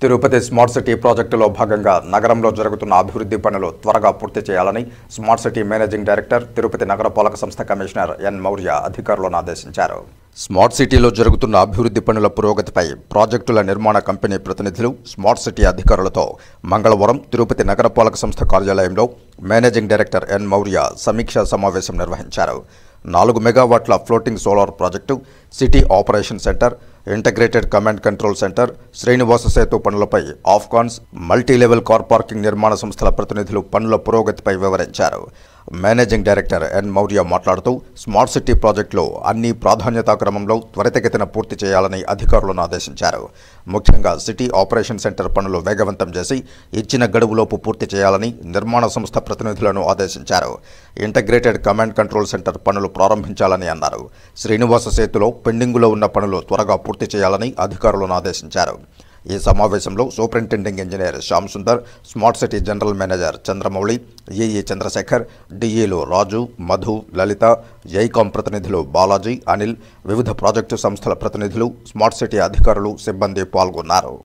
Tirupati smart city ప్రాజెక్టులో భాగంగా నగరంలో జరుగుతున్న అభివృద్ధి పనులు త్వరగా పూర్తి చేయాలని smart city managing director Tirupati నగరపాలక సంస్థ కమిషనర్ ఎన్ మౌర్య అధికారులను ఆదేశించారు స్మార్ట్ సిటీలో జరుగుతున్న అభివృద్ధి పనుల పురోగతిపై ప్రాజెక్టుల నిర్మాణ కంపెనీ ప్రతినిధులు స్మార్ట్ సిటీ అధికారులతో మంగళవారం తిరుపతి నగరపాలక సంస్థ కార్యాలయంలో మేనేజింగ్ డైరెక్టర్ ఎన్ మౌర్య సమీక్షా సమావేశం నిర్వహించారు నాలుగు మెగావాట్ల floating solar project city operation centre integrated command control centre Srinivasa Setu పనులపై Afcons multi level car parking నిర్మాణ సంస్థల ప్రతినిధులు పనుల పురోగతిపై వివరించారు మేనేజింగ్ డైరెక్టర్ ఎన్ మౌర్య మాట్లాడుతూ స్మార్ట్ సిటీ ప్రాజెక్టులో అన్ని ప్రాధాన్యతా క్రమంలో త్వరితగతిన పూర్తి చేయాలని అధికారులను ఆదేశించారు ముఖ్యంగా సిటీ ఆపరేషన్ సెంటర్ పనులు వేగవంతం చేసి ఇచ్చిన గడువులోపు పూర్తి చేయాలని నిర్మాణ సంస్థ ప్రతినిధులను ఆదేశించారు ఇంటగ్రేటెడ్ కమాండ్ కంట్రోల్ సెంటర్ పనులు ప్రారంభించాలని అన్నారు శ్రీనివాస సేతులో పెండింగులో ఉన్న పనులు త్వరగా పూర్తి చేయాలని అధికారులను ఆదేశించారు ఈ సమావేశంలో superintending engineer Shyam Sundar smart city general manager Chandramouli EE Chandrasekhar డిఈలు రాజు మధు లలిత జైకాం ప్రతినిధులు బాలాజీ అనిల్ వివిధ ప్రాజెక్టు సంస్థల ప్రతినిధులు స్మార్ట్ సిటీ అధికారులు సిబ్బంది పాల్గొన్నారు